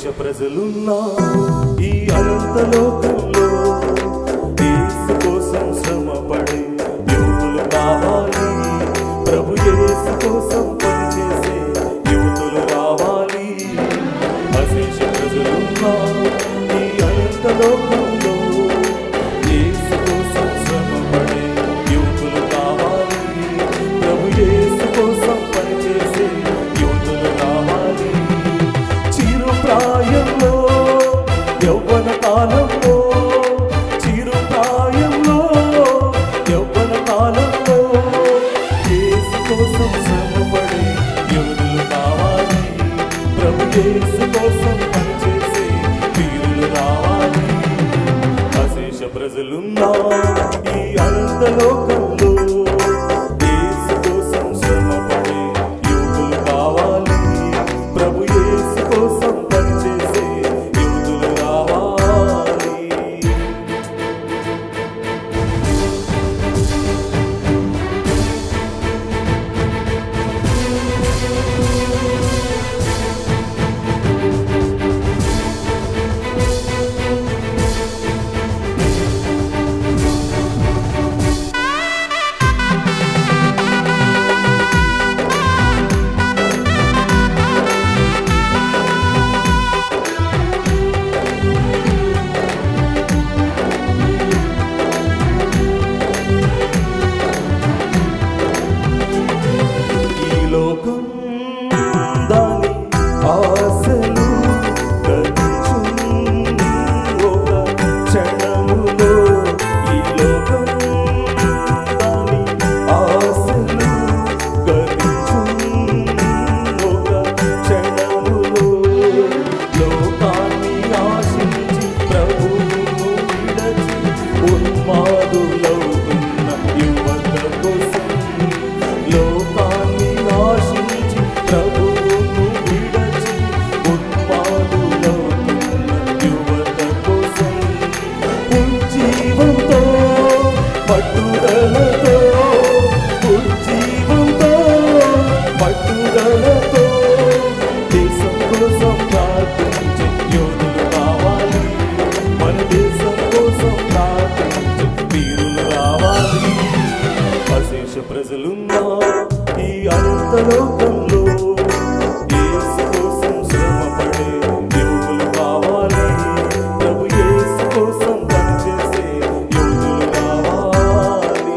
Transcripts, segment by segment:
ప్రజలున్నా ఈ అనంత లోకంలో యేసు కోసం శ్రమపడే యువకులు కావాలి ప్రభు యేసు కోసం పనిచేసే యువతులు రావాలి అశేష ప్రజలున్నా ఈ అనంత లోకంలో యేసు కోసం శ్రమపడే యువకులు కావాలి ప్రభు యేసు కోసం పనిచేసే యువతులు రావాలి చిరు ప్రాయంలో యౌవన కాలంలో చిరు ప్రాయంలో యౌవన కాలంలో యేసు కోసం శ్రమపడే యువతులు కావాలి ప్రభు యేసు కోసం పనిచేసే వీరులు రావాలి అశేష ప్రజలున్నా ఈ అనంత లోకంలో యేసు కోసం శ్రమపడే యువకులు కావాలి ప్రభు యేసు కోసం పనిచేసే యువతులు రావాలి ఈ లోకం దాని ఆశలు గతించును ఒక క్షణములో ఈ లోకం దాని ఆశలు గతించును ఒక క్షణములో లోకాన్ని ఆశించి ప్రభువును విడచి ఉన్మాదులవుతున్న యువత కోసం లోకాన్ని ఆశించి ప్రభువును విడచి ఉన్మాదులవుతున్న యువత కోసం ఉజ్జీవంతో పట్టుదలతో ఉజ్జీవంతో పట్టుదలతో దేశం కోసం ప్రార్థించే యోధులు కావాలి మన దేశం కోసం ప్రార్థించే వీరులు రావాలి అశేష ప్రజలున్నా ఈ అనంత లోకంలో యేసు కోసం శ్రమపడే యువకులు కావాలి ప్రభు యేసు కోసం పనిచేసే యువకులు కావాలి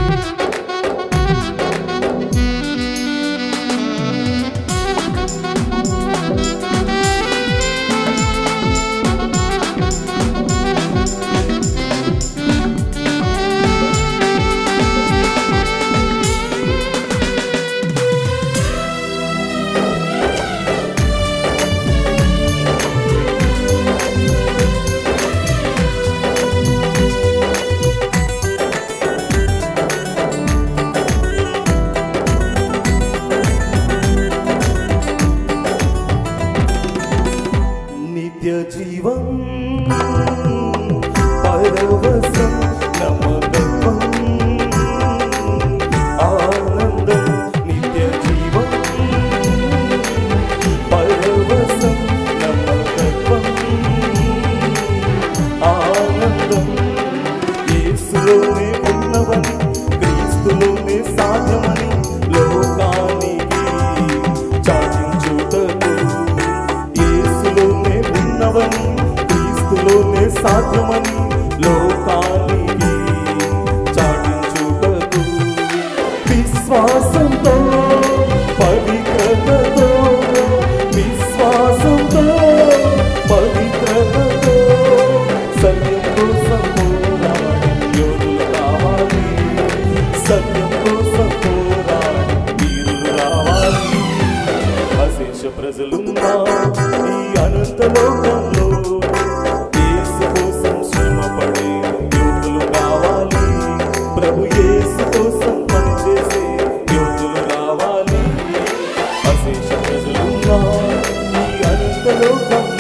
నిత్య జీవం పరవశం నమ్మకత్వం ఆనందం నిత్య జీవం పరవశం నమ్మకత్వం ఆనందం యేసులోనే ఉన్నవని క్రీస్తులోనే సాధ్యమని లోకానికి చాటించుటకు యేసులోనే ఉన్నవని క్రీస్తులోనే సాధ్యమని లోకానికి చాటించుటకు విశ్వాసంతో పవిత్రతతో విశ్వాసంతో పవిత్రతతో సత్యం కోసం పోరాడి యోధులు కావాలి సత్యం కోసం పోరాడి వీరులు రావాలి అశేష ప్రజలున్నా ఈ అనంత లోకంలో యేసు కోసం శ్రమపడే యువకులు కావాలి ప్రభు యేసు కోసం పనిచేసే యువకులు రావాలి అశేష ప్రజలున్నా ఈ అనంత లోకంలో